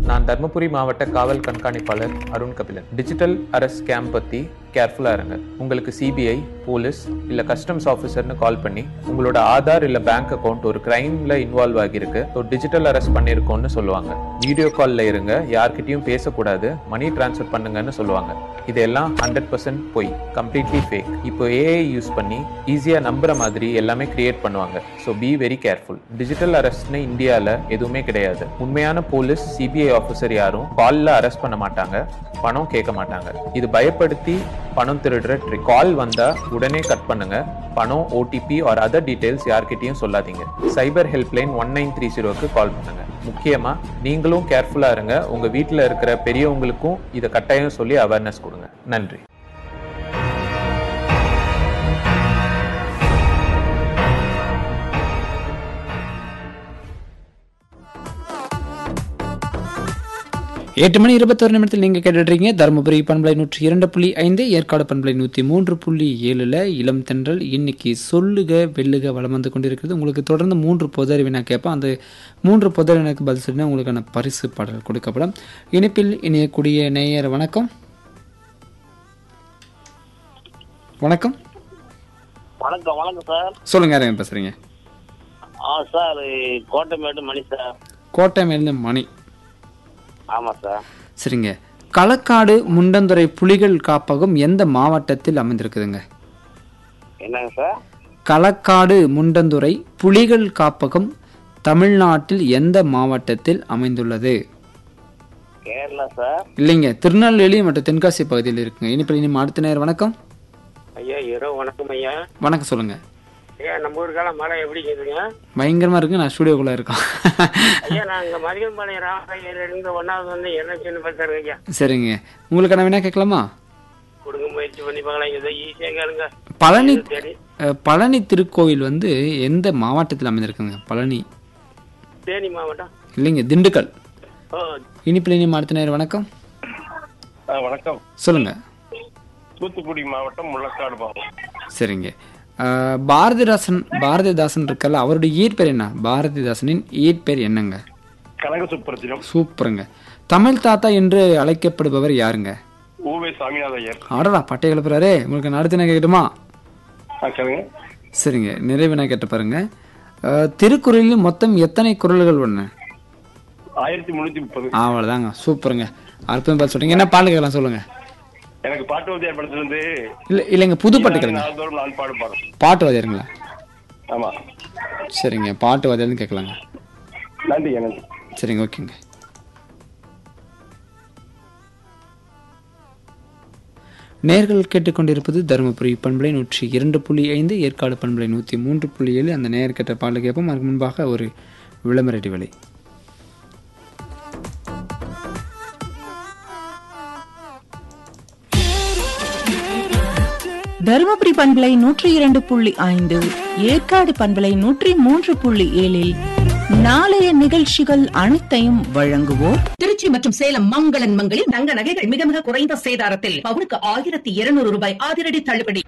நான் தர்மபுரி மாவட்ட காவல் கண்காணிப்பாளர் Arun Kabilan digital arrest scam பத்தி கேர்ஃபுல்லா இருங்க உங்களுக்கு சிபிஐ போலீஸ் இல்ல கஸ்டம்ஸ் ஆஃபீஸர்னு கால் பண்ணி உங்களோட ஆதார் இல்ல பேங்க் அக்கவுண்ட் ஒரு கிரைம்ல இன்வால்வ் ஆகியிருக்கு ஸோ டிஜிட்டல் அரெஸ்ட் பண்ணிருக்கோம்னு சொல்லுவாங்க வீடியோ கால்ல இருங்க யார்கிட்டயும் பேசக்கூடாது மணி டிரான்ஸ்ஃபர் பண்ணுங்கன்னு சொல்லுவாங்க இதெல்லாம் ஹண்ட்ரட் பர்சன்ட் பொய் கம்ப்ளீட்லி ஃபேக் இப்போ ஏஐ யூஸ் பண்ணி ஈஸியா நம்புற மாதிரி எல்லாமே கிரியேட் பண்ணுவாங்க so be very careful digital அரெஸ்ட்னு இந்தியால எதுவுமே கிடையாது உண்மையான போலீஸ் சிபிஐ ஆஃபீஸர் யாரும் கால்ல அரெஸ்ட் பண்ண மாட்டாங்க பணம் கேட்க மாட்டாங்க இது பயப்படுத்தி பணம் திருடுற ட்ரிக் கால் வந்தா உடனே கட் பண்ணுங்க பணம் ஓடிபி ஆர் அதர் டீடைல்ஸ் யார்கிட்டயும் சொல்லாதீங்க cyber helpline one nine three ஜீரோக்கு கால் பண்ணுங்க முக்கியமா நீங்களும் கேர்ஃபுல்லா இருங்க உங்க வீட்டில் இருக்கிற பெரியவங்களுக்கும் இதை கட்டாயம் சொல்லி அவேர்னஸ் கொடுங்க நன்றி எட்டு மணி இருபத்தொரு நிமிடத்தில் நீங்கள் கேட்டுட்றீங்க தருமபுரி பண்பலை நூற்றி இரண்டு புள்ளி ஐந்து ஏற்காடு பண்பலை நூற்றி மூன்று புள்ளி ஏழில் இளம் தென்றல் இன்னைக்கு சொல்லுக வெல்லுக வளம் வந்து கொண்டிருக்கிறது உங்களுக்கு தொடர்ந்து மூன்று பொதறிவு நான் கேட்பேன் அந்த மூன்று பொதறிவினுக்கு பதில் சொன்னால் உங்களுக்கான பரிசு பாடல் கொடுக்கப்படும் இணைப்பில் இணையக்கூடிய நேயர் வணக்கம் வணக்கம் வணக்கம் வணக்கம் சார் சொல்லுங்க யாரையும் பேசுறீங்க ஆ சார் கோட்டைமேட்டு மணி சார் கோட்டை மேலிருந்து மணி ஆமாம் சார் சரிங்க களக்காடு முண்டந்துறை புலிகள் காப்பகம் எந்த மாவட்டத்தில் அமைந்திருக்குதுங்க என்னங்க சார் களக்காடு முண்டந்துறை புலிகள் காப்பகம் தமிழ்நாட்டில் எந்த மாவட்டத்தில் அமைந்துள்ளது கேரளா சார் இல்லைங்க திருநெல்வேலி மற்றும் தென்காசி பகுதியில் இருக்குங்க இனிப்பில் இனி அடுத்த நேரம் வணக்கம் ஐயா இரவு வணக்கம் ஐயா வணக்கம் சொல்லுங்க ஐயா நம்ம ஊருக்கால மழை எப்படி இருக்குதுங்க பயங்கரமா இருக்கு நான் ஸ்டூடியோக்குள்ள இருக்கோம் ஐயா நான் இங்கே மதியம்பாளையம் ராமரையிலிருந்து ஒன்றாவது வந்து என்ன சின்ன பேசுறேன் ஐயா சரிங்க உங்களுக்கான வேணா கேட்கலாமா கொடுங்க முயற்சி பண்ணி பார்க்கலாம் ஏதோ ஈஸியாக கேளுங்க பழனி சரி அஹ், பழனி திருக்கோயில் வந்து எந்த மாவட்டத்தில் அமைந்திருக்குங்க பழனி தேனி மாவட்டம் இல்லைங்க திண்டுக்கல் ஓ இனிப்பில் இனி அடுத்த நேரம் வணக்கம் வணக்கம் சொல்லுங்க தூத்துக்குடி மாவட்டம் முள்ளக்காடு பாவம் சரிங்க அஹ், பாரதிதாசன் பாரதிதாசன் இருக்கல அவருடைய இயற்பெயர் என்ன பாரதிதாசனின் இயற்பெயர் என்னங்க கனக சுப்பிரத்தினம் சூப்பருங்க தமிழ் தாத்தா என்று அழைக்கப்படுபவர் யாருங்க ஊவே சாமிநாத ஐயர் ஆடடா பட்டை கிளப்புறாரே உங்களுக்கு நான் அடுத்து என்ன கேட்கட்டுமா ஆ கேளுங்க சரிங்க நிறைவினா கேட்ட பாருங்க அஹ், திருக்குறளில் மொத்தம் எத்தனை குறள்கள் ஒன்று ஆயிரத்தி முன்னூத்தி முப்பது அவ்வளோதாங்க சூப்பருங்க அற்புதம் பார்த்து சொல்றீங்க என்ன பாட்டு கேட்கலாம் சொல்லுங்க எனக்கு பாட்டு வாத்தியார் படத்துல இருந்து இல்லை இல்லைங்க புது பாட்டு கேளுங்க நாள்தோறும் நான் பாடு பாடும் பாட்டு வாதியாருங்களா ஆமா சரிங்க பாட்டு வாதியாருன்னு கேட்கலாங்க நன்றி நன்றி சரிங்க ஓகேங்க நேர்கள் கேட்டுக்கொண்டிருப்பது தருமபுரி பண்பலை நூற்றி இரண்டு புள்ளி ஐந்து ஏற்காடு பண்பலை நூற்றி மூன்று புள்ளி ஏழு அந்த நேர் கேட்ட பாடல் கேட்போம் அதுக்கு முன்பாக ஒரு விளம்பர இடைவெளி தருமபுரி பண்பலை நூற்றி இரண்டு புள்ளி ஐந்து ஏற்காடு பண்பலை நூற்றி மூன்று புள்ளி ஏழில் நாளைய நிகழ்ச்சிகள் அனைத்தையும் வழங்குவோர் திருச்சி மற்றும் சேலம் மங்களன் மங்களில் தங்க நகைகள் மிக மிக குறைந்த சேதாரத்தில் பவுனுக்கு ஆயிரத்தி இருநூறு ரூபாய் அதிரடி தள்ளுபடி